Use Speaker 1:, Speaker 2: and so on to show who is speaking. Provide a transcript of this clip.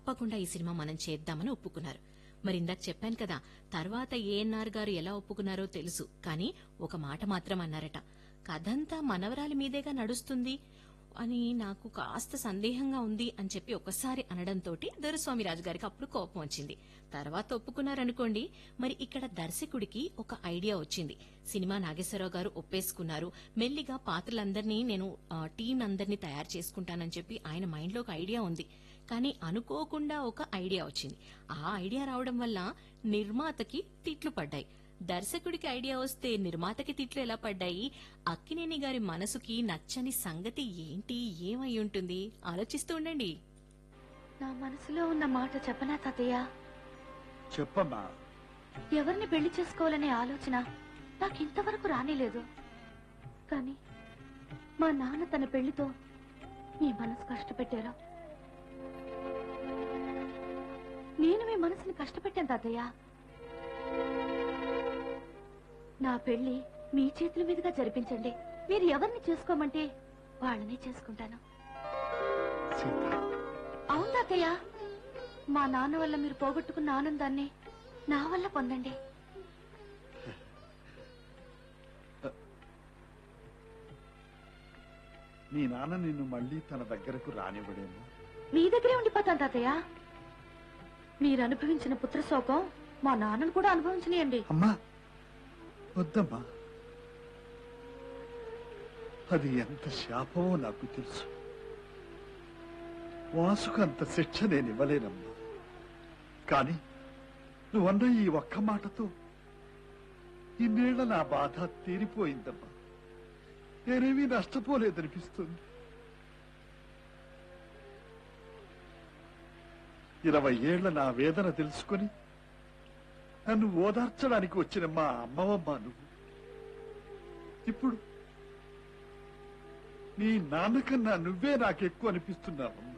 Speaker 1: తప్పకుండా ఈ సినిమా మనం చేద్దామని ఒప్పుకున్నారు మరి ఇందాక చెప్పాను కదా తర్వాత ఏఎన్ఆర్ గారు ఎలా ఒప్పుకున్నారో తెలుసు కానీ ఒక మాట మాత్రం అన్నారట కథంతా మనవరాలి మీదేగా నడుస్తుంది అని నాకు కాస్త సందేహంగా ఉంది అని చెప్పి ఒకసారి అనడంతో దొరస్వామి రాజు గారికి అప్పుడు కోపం వచ్చింది తర్వాత ఒప్పుకున్నారనుకోండి మరి ఇక్కడ దర్శకుడికి ఒక ఐడియా వచ్చింది సినిమా నాగేశ్వరరావు గారు ఒప్పేసుకున్నారు మెల్లిగా పాత్రలందరినీ నేను ఆ, టీం అందరినీ తయారు చేసుకుంటానని చెప్పి ఆయన మైండ్ లో ఒక ఐడియా ఉంది కానీ అనుకోకుండా ఒక ఐడియా వచ్చింది ఆ ఐడియా రావడం వల్ల నిర్మాతకి తిట్లు పడ్డాయి దర్శకుడికి ఐడియా వస్తే నిర్మాతకి తిట్లు ఎలా పడ్డాయి అక్కినేని గారి మనసుకి నచ్చని సంగతి ఏంటి ఏమై ఉంటుంది ఆలోచిస్తూ ఉండండి
Speaker 2: నా మనసులో ఉన్న మాట చెప్పనా తాతయ్య
Speaker 3: చెప్పమ్మా
Speaker 2: ఎవరిని పెళ్లి చేసుకోవాలనే ఆలోచన నాకు ఇంతవరకు రానేలేదు కానీ మా నాన్న తన పెళ్లితో మీ మనసు కష్టపెట్టారు నేను మీ మనసుని కష్టపెట్టాను తాతయ్య నా పెళ్లి మీ చేతుల మీదుగా జరిపించండి మీరు ఎవరిని చేసుకోమంటే వాళ్ళనే చేసుకుంటాను
Speaker 3: సీత
Speaker 2: అవును తాతయ్య మా నాన్న వల్ల మీరు పోగొట్టుకున్న ఆనందాన్ని నా వల్ల పొందండి
Speaker 3: మీ నాన్న నిన్ను మళ్ళీ తన దగ్గరకు రానివ్వడేమో
Speaker 2: మీ దగ్గరే ఉండిపోతాను తాతయ్య మీరు అనుభవించిన పుత్ర శోకం మా నాన్నను కూడా అనుభవించనియండి
Speaker 3: అమ్మా వద్దమ్మా అది ఎంత శాపమో నాకు తెలుసు వాసుకు అంత శిక్ష నేను ఇవ్వలేనమ్మా కానీ నువ్వన్న ఈ ఒక్క మాటతో ఇన్నేళ్ల నా బాధ తీరిపోయిందమ్మా నేనేమీ నష్టపోలేదనిపిస్తుంది ఇరవై ఏళ్ల నా వేదన తెలుసుకొని నన్ను ఓదార్చడానికి వచ్చిన మా అమ్మవమ్మ నువ్వు ఇప్పుడు నీ నాన్నకన్నా నువ్వే నాకెక్కువ అనిపిస్తున్నావమ్మా